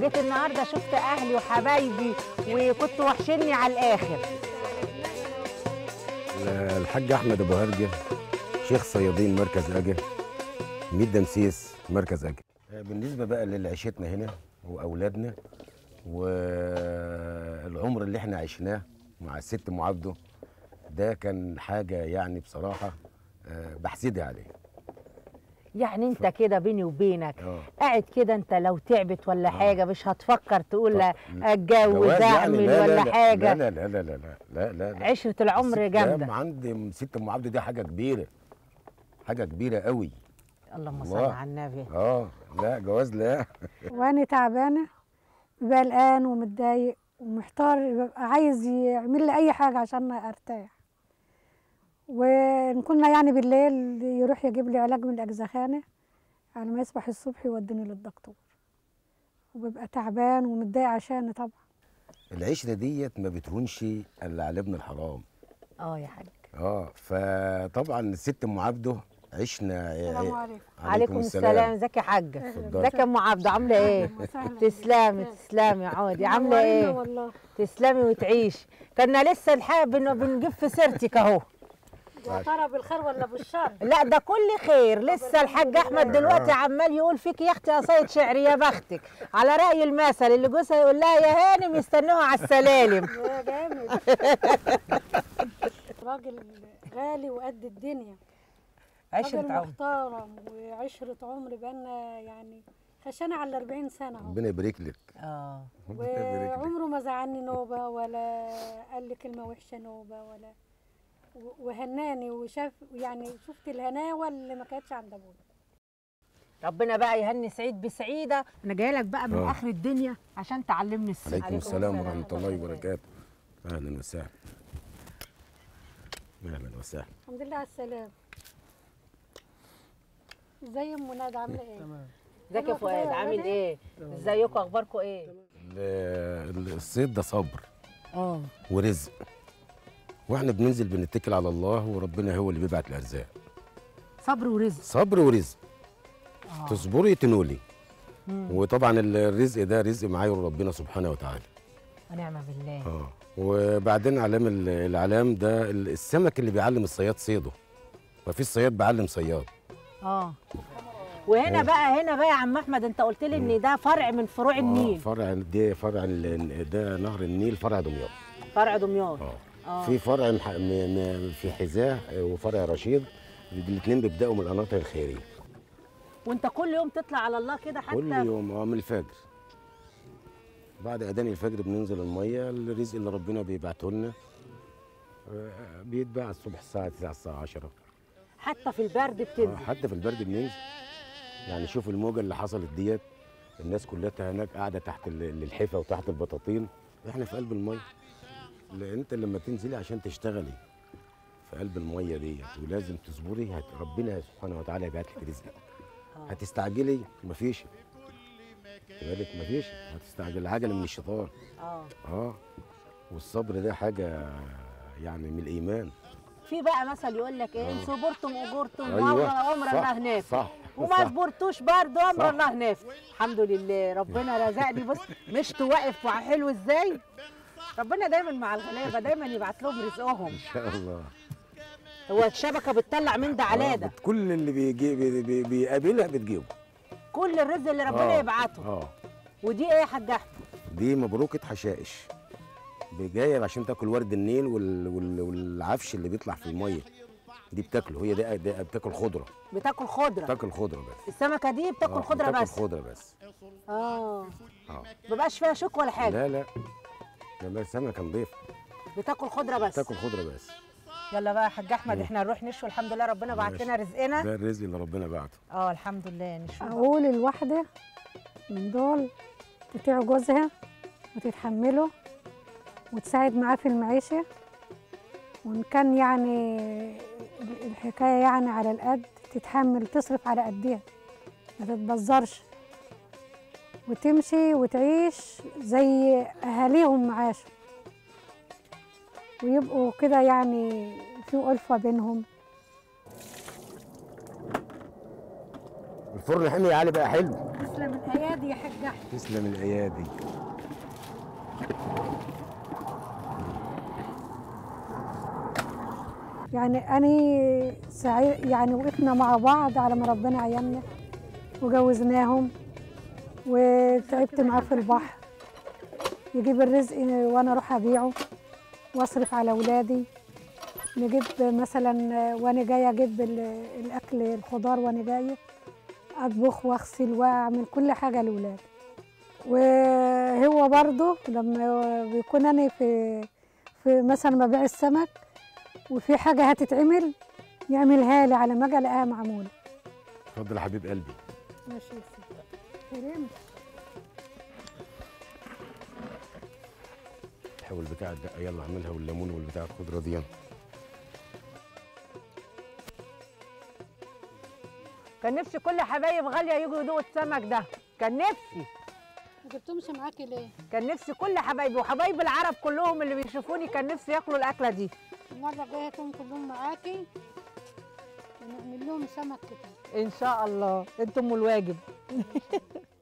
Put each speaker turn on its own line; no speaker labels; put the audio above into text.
جيت النهارده شفت اهلي وحبايبي وكنت وحشني على الاخر
الحاج احمد ابو هرجه شيخ صيادين مركز اجل ميت دمسيس مركز اجل بالنسبه بقى لعيشتنا هنا واولادنا والعمر اللي احنا عشناه مع الست ام عبده ده كان حاجه يعني بصراحه آه، بحسدها عليه
يعني انت كده بيني وبينك
اه
قاعد كده انت لو تعبت ولا
آه.
حاجه مش هتفكر تقول لا
طب-
اتجوز
جواز يعني
اعمل
لا لا
ولا
لا
حاجه
لا لا لا لا لا لا لا لا
عشره العمر
الست-
جامده
ده عندي ست ام عبده دي حاجه كبيره حاجه كبيره قوي
اللهم صل
الله.
على النبي
اه لا جواز لا
وانا تعبانه ببقى قلقان ومتضايق ومحتار ببقى عايز يعمل لي اي حاجه عشان ارتاح وان كنا يعني بالليل يروح يجيب لي علاج من الاجزخانه على ما يصبح الصبح يوديني للدكتور وببقى تعبان ومتضايق عشاني طبعا
العشره ديت ما بتهونش الا على ابن الحرام
اه يا حاج
اه فطبعا الست ام عبده عشنا
السلام عليكم
عليكم السلام ازيك يا حاجه
اتفضلي.
ازيك يا ام عبده عامله ايه تسلمي تسلمي يا عودي عامله ايه
والله
تسلمي وتعيش كنا لسه الحقيقه بن- بنجيب في سيرتك اهو
يا ترى بالخير ولا بالشر
لا ده كل خير لسه الحاج احمد دلوقتي عمال يقول فيك يا اختي قصايد شعر يا بختك على راي المثل اللي جوزها يقول لها يا هانم يستنوها على السلالم
يا جامد راجل غالي وقد الدنيا راجل
عشرة عمر
محترم وعشرة عمر بقالنا يعني خشانة على 40 سنة اهو
ربنا يبارك لك
اه
ربنا يبارك لك
وعمره ما زعلني نوبة ولا قال لي كلمة وحشة نوبة ولا و- وهناني وشاف يعني شفت الهناوة اللي ما كانتش عند ابويا
ربنا بقى يهني سعيد بسعيده انا جايه لك بقى من
آه.
اخر الدنيا عشان تعلمني السر
عليكم السلام ورحمه الله وبركاته اهلا وسهلا اهلا وسهلا
الحمد لله على السلامة ازي ام ندى عاملة ايه؟
ازيك يا فؤاد عامل ايه ازيكم اخباركم ايه
ال- الصيد ده صبر
اه
ورزق واحنا بننزل بنتكل على الله وربنا هو اللي بيبعت الارزاق
صبر ورزق
صبر ورزق
آه.
تصبري تنولي
مم.
وطبعا الرزق ده رزق معايا ربنا سبحانه وتعالى
ونعم بالله
اه وبعدين علام ال- العلام ده ال- السمك اللي بيعلم الصياد صيده ما فيش صياد بيعلم صياد
اه وهنا بقى هنا بقى يا عم احمد انت قلت لي ان ده فرع من فروع
آه
النيل
فرع ده فرع ال- ده نهر النيل فرع دمياط
فرع دمياط
اه
اه
في فرع مح- م- م- في حذاه وفرع رشيد الاثنين بيبداوا من القناطر الخيريه
وانت كل يوم تطلع على الله كده حتى
كل يوم اه من الفجر بعد اذان الفجر بننزل الميه الرزق اللي ربنا بيبعته لنا آه، بيتباع الصبح الساعه 9 الساعه 10
حتى في البرد
آه،
بتنزل
حتى في البرد بننزل يعني شوف الموجه اللي حصلت ديت الناس كلها هناك قاعده تحت ال- الحفا وتحت البطاطين احنا في قلب الميه لان انت لما تنزلي عشان تشتغلي في قلب الميه ديت ولازم تصبري هت ربنا سبحانه وتعالى يبعت لك رزقك
آه.
هتستعجلي مفيش بالك مفيش هتستعجل العجله من الشيطان
اه
اه والصبر ده حاجه يعني من الايمان
في بقى مثل يقول لك ايه ان
آه.
صبرتم اجرتم
أيوة،
عمر عمر
صح،
الله نافع
صح
وما
صح.
صبرتوش برضه
صح.
امر الله نافع الحمد لله ربنا رزقني بص مشت واقف حلو ازاي ربنا دايما مع الغلابه دايما يبعت لهم رزقهم
ان شاء الله
هو الشبكه بتطلع من ده على
آه،
ده
بت- كل اللي بيجي بي بي بيقابلها بتجيبه
كل الرزق اللي ربنا
آه،
يبعته
اه
ودي ايه يا حاج احمد
دي مبروكه حشائش جايه عشان تاكل ورد النيل وال... وال... والعفش اللي بيطلع في الميه دي بتاكله هي دي, دي بتاكل خضره
بتاكل خضره
بتاكل خضره بس
السمكه دي بتاكل
آه،
خضره
بتاكل
بس
خضره بس
اه
اه
مبقاش فيها شوك ولا حاجه
لا لا ده بس سمكه نضيفه
بتاكل خضره بس
بتاكل خضره بس
يلا بقى يا حاج احمد
مم.
احنا نروح نشوي الحمد لله ربنا بعت
ماشي.
لنا رزقنا
ده الرزق اللي ربنا بعته
اه الحمد لله نشوي بقى.
اقول الواحدة من دول تطيع جوزها وتتحمله وتساعد معاه في المعيشة وإن كان يعني الحكاية يعني على القد تتحمل تصرف على قدها ما تتبذرش وتمشي وتعيش زي أهاليهم معاش ويبقوا كده يعني في ألفة بينهم
الفرن حمي يا علي بقى حلو
تسلم الايادي يا حاج احمد
تسلم الايادي
يعني أنا سعيد يعني وقفنا مع بعض على ما ربنا عيننا وجوزناهم وتعبت معاه في البحر يجيب الرزق وأنا أروح أبيعه وأصرف على أولادي نجيب مثلا وأنا جاية أجيب ال- الأكل الخضار وأنا جاية أطبخ وأغسل وأعمل كل حاجة لأولادي وهو برضه لما بيكون أنا في في مثلا ببيع السمك وفي حاجة هتتعمل يعملها لي على ما اجي الاقيها معمولة
اتفضل يا حبيب قلبي
ماشي يا سيدي كريم
حاول بتاع الدقه يلا اعملها والليمون والبتاع الخضره دي
كان نفسي كل حبايب غاليه يجوا يدوقوا السمك ده كان نفسي
ما جبتهمش معاكي ليه؟
كان نفسي كل حبايبي وحبايب العرب كلهم اللي بيشوفوني كان نفسي ياكلوا الاكله دي
المرة الجاية هاتهم كلهم معاكي ونعمل لهم سمك كده
ان شاء الله انتم الواجب